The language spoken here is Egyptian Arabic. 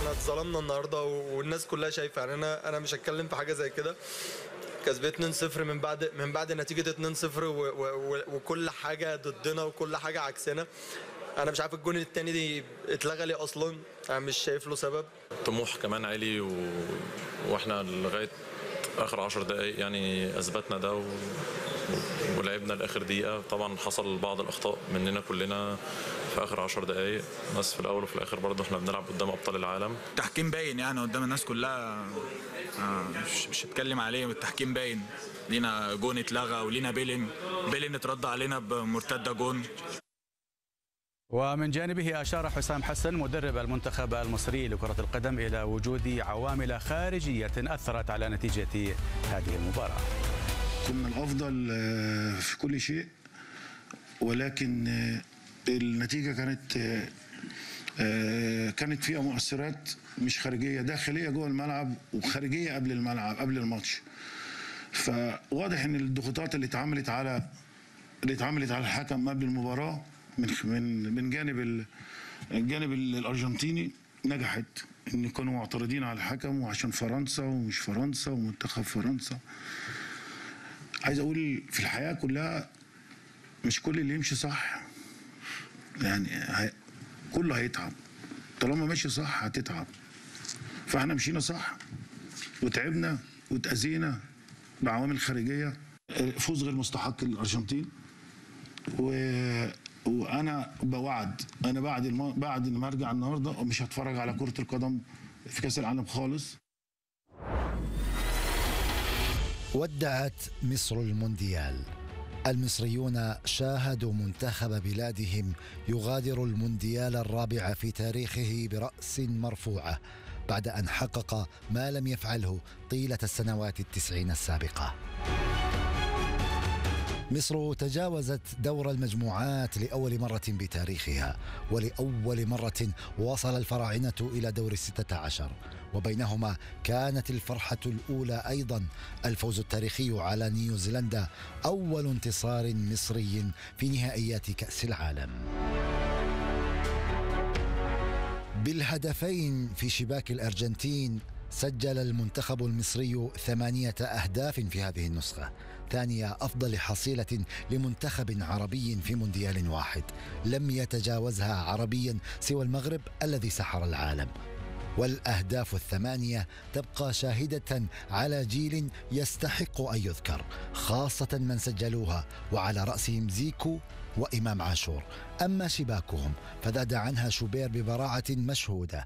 احنا اتظلمنا النهارده والناس كلها شايفه يعني انا انا مش هتكلم في حاجه زي كده كسبت 2-0 من بعد من بعد نتيجه 2-0 و- و- و- وكل حاجه ضدنا وكل حاجه عكسنا انا مش عارف الجون التاني دي اتلغى ليه اصلا انا مش شايف له سبب طموح كمان عالي و... واحنا لغايه اخر عشر دقائق يعني اثبتنا ده و... ولعبنا لاخر دقيقه طبعا حصل بعض الاخطاء مننا كلنا في اخر عشر دقائق بس في الاول وفي الاخر برضه احنا بنلعب قدام ابطال العالم التحكيم باين يعني قدام الناس كلها آه، مش مش هتكلم عليه التحكيم باين لينا جون اتلغى ولينا بيلن بيلن اترد علينا بمرتده جون ومن جانبه أشار حسام حسن مدرب المنتخب المصري لكرة القدم إلى وجود عوامل خارجية أثرت على نتيجة هذه المباراة كنا الافضل آه، في كل شيء ولكن آه، النتيجه كانت آه، آه، كانت فيها مؤثرات مش خارجيه داخليه جوه الملعب وخارجيه قبل الملعب قبل الماتش فواضح ان الضغوطات اللي اتعملت على اللي اتعملت على الحكم قبل المباراه من من من جانب ال- الجانب ال- الارجنتيني نجحت ان كانوا معترضين على الحكم وعشان فرنسا ومش فرنسا ومنتخب فرنسا عايز اقول في الحياه كلها مش كل اللي يمشي صح يعني هي كله هيتعب طالما ماشي صح هتتعب فاحنا مشينا صح وتعبنا واتأذينا بعوامل خارجيه فوز غير مستحق للارجنتين و... وانا بوعد انا بعد الم... بعد ما ارجع النهارده مش هتفرج على كره القدم في كاس العالم خالص ودعت مصر المونديال المصريون شاهدوا منتخب بلادهم يغادر المونديال الرابع في تاريخه براس مرفوعه بعد ان حقق ما لم يفعله طيله السنوات التسعين السابقه مصر تجاوزت دور المجموعات لأول مرة بتاريخها ولأول مرة وصل الفراعنة إلى دور الستة عشر وبينهما كانت الفرحة الأولى أيضا الفوز التاريخي على نيوزيلندا أول انتصار مصري في نهائيات كأس العالم بالهدفين في شباك الأرجنتين سجل المنتخب المصري ثمانية أهداف في هذه النسخة ثانية أفضل حصيلة لمنتخب عربي في مونديال واحد لم يتجاوزها عربيا سوى المغرب الذي سحر العالم والأهداف الثمانية تبقى شاهدة على جيل يستحق أن يذكر خاصة من سجلوها وعلى رأسهم زيكو وإمام عاشور أما شباكهم فذاد عنها شوبير ببراعة مشهودة